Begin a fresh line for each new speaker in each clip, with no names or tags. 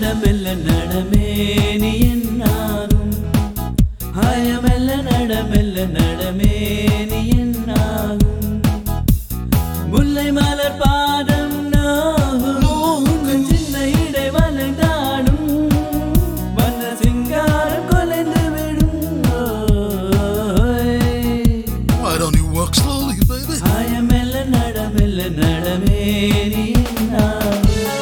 மெல்ல நடமேனி என்னாகும் ஹாய மெல்ல நட மெல்ல நடமேனி என்னாகும் முல்லை மலர் பாதம் நோகும் உங்கள் சின்ன இடை வளைந்தாடும் வண்ண சிங்காரம் கொலைந்து விடும் ஓய்.
Why don't you walk slowly, baby?
ஹாய மெல்ல நட மெல்ல நடமேனி என்னாகும்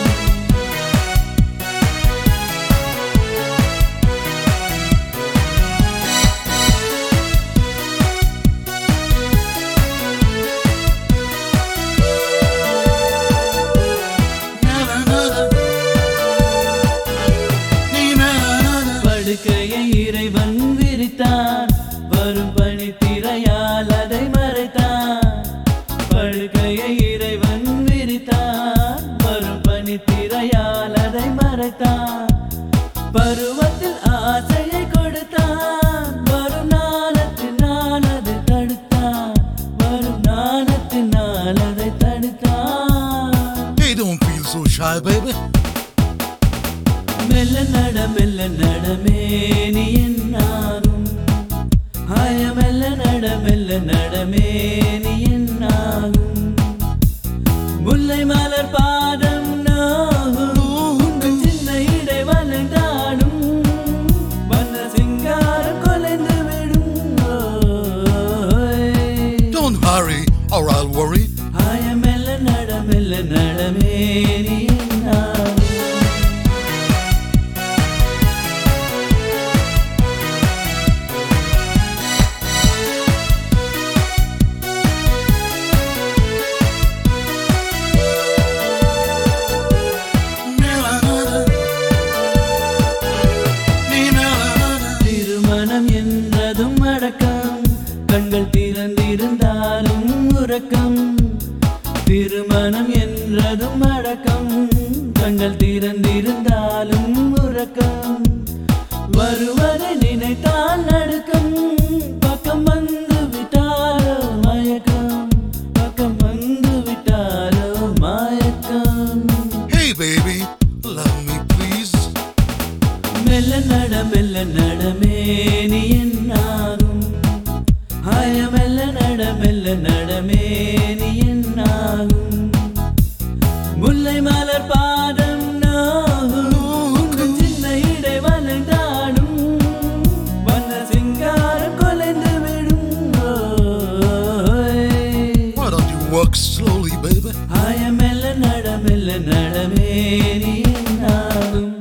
படுக்கையை இறைவன் விரித்தான் வரும் பனி திரையால் அதை மறைத்தான் படுக்கையை இறைவன் விரித்தான் வரும் பனி திரையால் அதை மறைத்தான் பருவத்தில் ஆசையை கொடுத்தான் வரும் நாணத்தினால் அதை தடுத்தான் வரும் நாணத்தினால் அதை தடுத்தான்
Hey, don't feel so shy, baby.
மெல்ல நட மெல்ல நடமேனி என்னாகும் ஹாய மெல்ல நட மெல்ல நடமேனி என்னாகும் முல்லை மலர் பாதம் நோகும் உங்கள் சின்ன இடை வளைந்தாடும் வண்ண சிங்காரம் கொலைந்து விடும் ஓய்.
Don't hurry, or I'll worry.
ஹாய மெல்ல நட மெல்ல நடமேனி என்னாகும் திருமணம் என்றதும் அடக்கம் கண்கள் திறந்திருந்தாலும் உறக்கம் திருமணம் என்றதும் அடக்கம் கண்கள் திறந்திருந்தாலும் உறக்கம் வருவதை நினைத்தால் நடுக்கம் பக்கம் வந்து விட்டாரோ மயக்கம் பக்கம் வந்து விட்டாரோ மயக்கம்
Hey, baby, love me, please.
மெல்ல நட மெல்ல நடமேனி என்னாகும் ஹாய மெல்ல நட மெல்ல நடமேனி என்னாகும் முல்லை மலர் பாதம் நோகும் உங்கள் சின்ன இடை வளைந்தாடும் வண்ண சிங்காரம் கொலைந்து விடும் ஓய்.
Why don't you walk slowly, baby?
ஹாய மெல்ல நட மெல்ல நடமேனி என்னாகும்